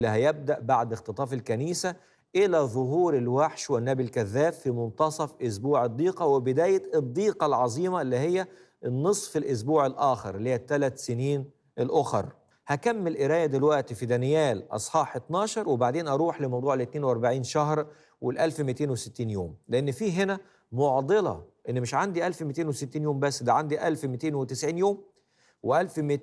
اللي هيبدأ بعد اختطاف الكنيسة إلى ظهور الوحش والنبي الكذاب في منتصف أسبوع الضيقة وبداية الضيقة العظيمة اللي هي النصف الأسبوع الآخر اللي هي الثلاث سنين الأخر هكمل قراية دلوقتي في دانيال أصحاح 12 وبعدين أروح لموضوع ال 42 شهر وال 1260 يوم لأن في هنا معضلة إن مش عندي 1260 يوم بس ده عندي 1290 يوم و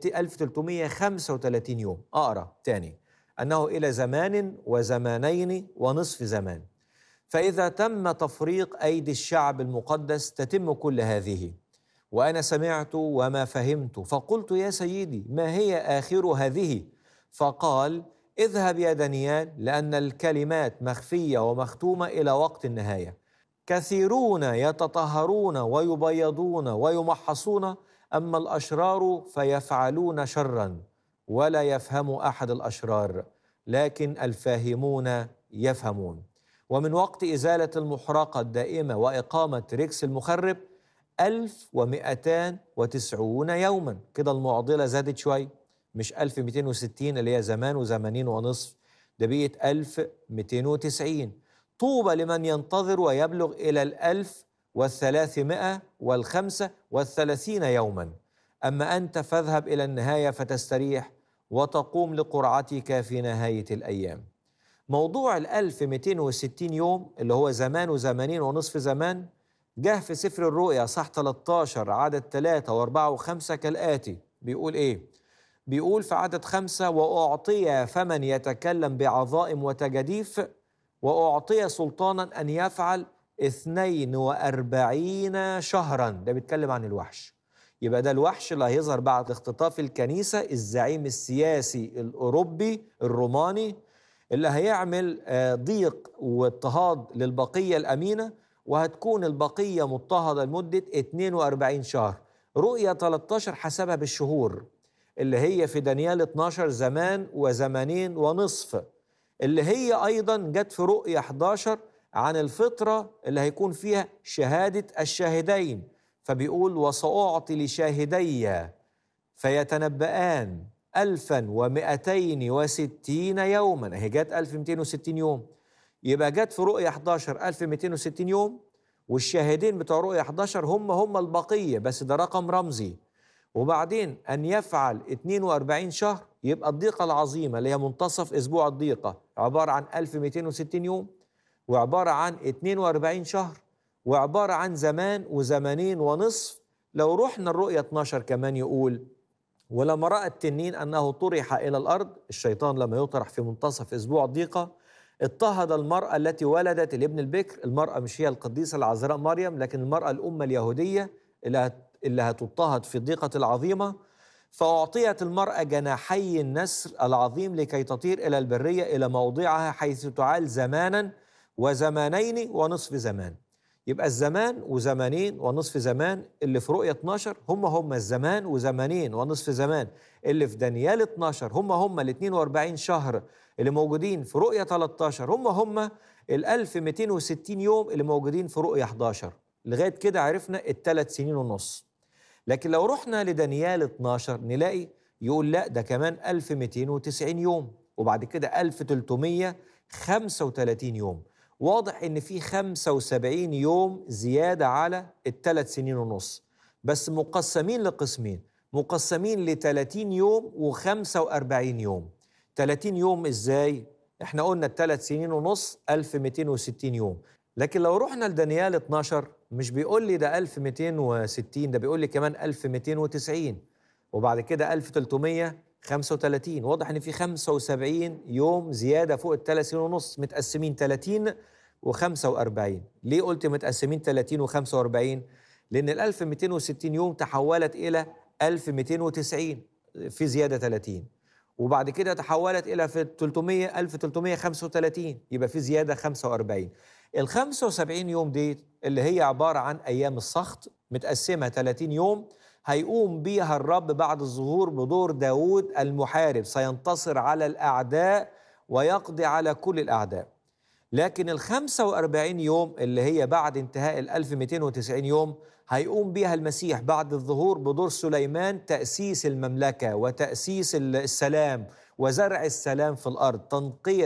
1335 يوم أقرأ تاني أنه إلى زمان وزمانين ونصف زمان فإذا تم تفريق أيدي الشعب المقدس تتم كل هذه وأنا سمعت وما فهمت فقلت يا سيدي ما هي آخر هذه فقال اذهب يا دانيال لأن الكلمات مخفية ومختومة إلى وقت النهاية كثيرون يتطهرون ويبيضون ويمحصون أما الأشرار فيفعلون شرًا ولا يفهم احد الاشرار لكن الفاهمون يفهمون ومن وقت ازاله المحرقه الدائمه واقامه ريكس المخرب 1290 يوما كده المعضله زادت شوي مش 1260 اللي هي زمان وزمانين ونصف ده بقت 1290 طوبى لمن ينتظر ويبلغ إلى الألف والثلاثمائة والخمسة والثلاثين يوما أما أنت فاذهب إلى النهاية فتستريح وتقوم لقرعتك في نهاية الأيام موضوع ال 1260 يوم اللي هو زمان وزمانين ونصف زمان جه في سفر الرؤيا صح 13 عدد 3 و4 و5 كالآتي بيقول إيه؟ بيقول في عدد خمسة وأعطي فمن يتكلم بعظائم وتجاديف وأعطي سلطانا أن يفعل اثنين وأربعين شهرا ده بيتكلم عن الوحش يبقى ده الوحش اللي هيظهر بعد اختطاف الكنيسة الزعيم السياسي الأوروبي الروماني اللي هيعمل ضيق واضطهاد للبقية الأمينة وهتكون البقية مضطهدة لمدة 42 شهر رؤية 13 حسبها بالشهور اللي هي في دانيال 12 زمان وزمانين ونصف اللي هي أيضا جت في رؤية 11 عن الفترة اللي هيكون فيها شهادة الشاهدين فبيقول وسأعطي لشاهدي فيتنبآن ألفا ومئتين وستين يوما هي جت 1260 يوم يبقى جت في رؤية 11 1260 يوم والشاهدين بتوع رؤية 11 هم هم البقية بس ده رقم رمزي وبعدين أن يفعل 42 شهر يبقى الضيقة العظيمة اللي هي منتصف أسبوع الضيقة عبارة عن 1260 يوم وعبارة عن 42 شهر وعبارة عن زمان وزمانين ونصف لو رحنا الرؤية 12 كمان يقول ولما رأى التنين أنه طرح إلى الأرض الشيطان لما يطرح في منتصف أسبوع الضيقة اضطهد المرأة التي ولدت الابن البكر المرأة مش هي القديسة العذراء مريم لكن المرأة الأمة اليهودية اللي اللي هتضطهد في الضيقة العظيمة فأعطيت المرأة جناحي النسر العظيم لكي تطير إلى البرية إلى موضعها حيث تعال زمانا وزمانين ونصف زمان يبقى الزمان وزمانين ونصف زمان اللي في رؤية 12 هم هم الزمان وزمانين ونصف زمان اللي في دانيال 12 هم هم ال 42 شهر اللي موجودين في رؤية 13 هم هم ال 1260 يوم اللي موجودين في رؤية 11 لغاية كده عرفنا الثلاث سنين ونص لكن لو رحنا لدانيال 12 نلاقي يقول لا ده كمان 1290 يوم وبعد كده 1335 يوم واضح ان في 75 يوم زياده على الثلاث سنين ونص بس مقسمين لقسمين مقسمين ل 30 يوم و45 يوم 30 يوم ازاي احنا قلنا الثلاث سنين ونص 1260 يوم لكن لو رحنا لدانيال 12 مش بيقول لي ده 1260 ده بيقول لي كمان 1290 وبعد كده 1335 واضح ان في 75 يوم زياده فوق الثلاث سنين ونص متقسمين 30 و45 ليه قلت متقسمين 30 و45 لان ال 1260 يوم تحولت الى 1290 في زياده 30 وبعد كده تحولت الى في 300 1335 يبقى في زياده 45 ال 75 يوم دي اللي هي عباره عن ايام السخط متقسمه 30 يوم هيقوم بيها الرب بعد الظهور بدور داود المحارب سينتصر على الأعداء ويقضي على كل الأعداء لكن ال 45 يوم اللي هي بعد انتهاء ال 1290 يوم هيقوم بيها المسيح بعد الظهور بدور سليمان تأسيس المملكة وتأسيس السلام وزرع السلام في الارض تنقيه